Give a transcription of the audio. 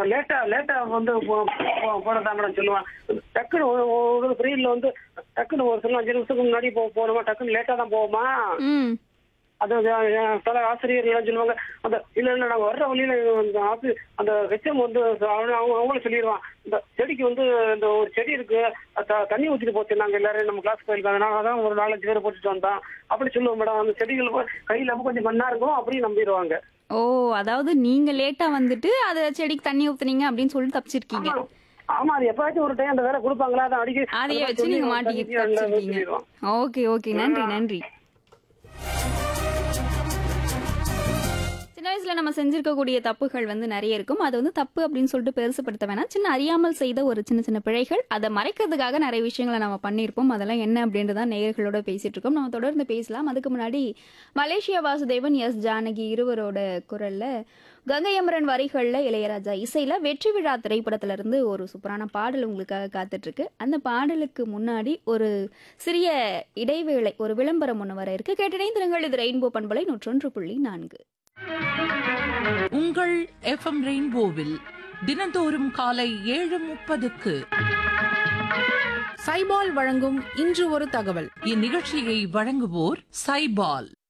லேட்டா லேட்டா வந்து போ- போ- போனதா மேடம் சொல்லுவான் டக்குன்னு ஒரு ஒரு பீரியட்ல வந்து டக்குன்னு ஒரு சில அஞ்சு நிமிஷத்துக்கு முன்னாடி போ போகணுமா டக்குன்னு லேட்டா தான் போவோமா ம் அது அது, அஹ், பல ஆசிரியர்கள் எல்லாம் சொல்லுவாங்க அந்த இல்ல இல்ல நாங்க வர்ற வழியில அந்த ஆபி அந்த ஹெச்எம் வந்து அவங்க அவங்க- அவங்களும் சொல்லிடுவான் இந்த செடிக்கு வந்து இந்த ஒரு செடி இருக்கு அது த- தண்ணி ஊத்திட்டு போச்சு நாங்க எல்லாரும் நம்ம கிளாஸ் போயிருக்காங்க நாங்க அதான் ஒரு நாலஞ்சு பேர் போட்டுட்டு வந்தோம் அப்படி சொல்லுவோம் மேடம் அந்த செடிகள் கொ- கையில அப்ப கொஞ்சம் மண்ணா இருக்கும் அப்படியே நம்பிடுவாங்க ஓ அதாவது நீங்க லேட்டா வந்துட்டு அத செடிக்கு தண்ணி ஊத்துனீங்க அப்படின்னு சொல்லிட்டு தப்பிச்சிருக்கீங்க ஆமா. ஆமா அது எப்பயாச்சும் ஒரு டைம் அந்த வேலை கொடுப்பாங்களா அதை அடிக்க அதைய வச்சு நீங்க மாட்டிக்கிட்டு தப்பிச்சிருக்கீங்க ஓகே ஓகே நன்றி நன்றி சின்ன வயசுல நம்ம செஞ்சிருக்கக்கூடிய தப்புகள் வந்து நிறைய இருக்கும் அது வந்து தப்பு அப்படின்னு சொல்லிட்டு பெருசுப்படுத்த வேணாம் சின்ன அறியாமல் செய்த ஒரு சின்ன சின்ன பிழைகள் அதை மறைக்கிறதுக்காக நிறைய விஷயங்களை நம்ம பண்ணியிருப்போம் அதெல்லாம் என்ன அப்படின்றத நேயர்களோட பேசிட்டு இருக்கோம் நம்ம தொடர்ந்து பேசலாம் அதுக்கு முன்னாடி மலேசியா வாசுதேவன் எஸ் ஜானகி இருவரோட குரல்ல கங்கை அமரன் வரிகள்ல இளையராஜா இசையில வெற்றி விழா திரைப்படத்துல இருந்து ஒரு சூப்பரான பாடல் உங்களுக்காக காத்துட்டு இருக்கு அந்த பாடலுக்கு முன்னாடி ஒரு சிறிய இடைவேளை ஒரு விளம்பரம் ஒன்று வர இருக்கு கேட்டிடைந்திருங்கள் இது ரெயின்போ பண்பலை நூற்றொன்று புள்ளி நான்கு உங்கள் எஃப்எம் ரெயின்போவில் தினந்தோறும் காலை ஏழு முப்பதுக்கு சைபால் வழங்கும் இன்று ஒரு தகவல் இந்நிகழ்ச்சியை வழங்குவோர் சைபால்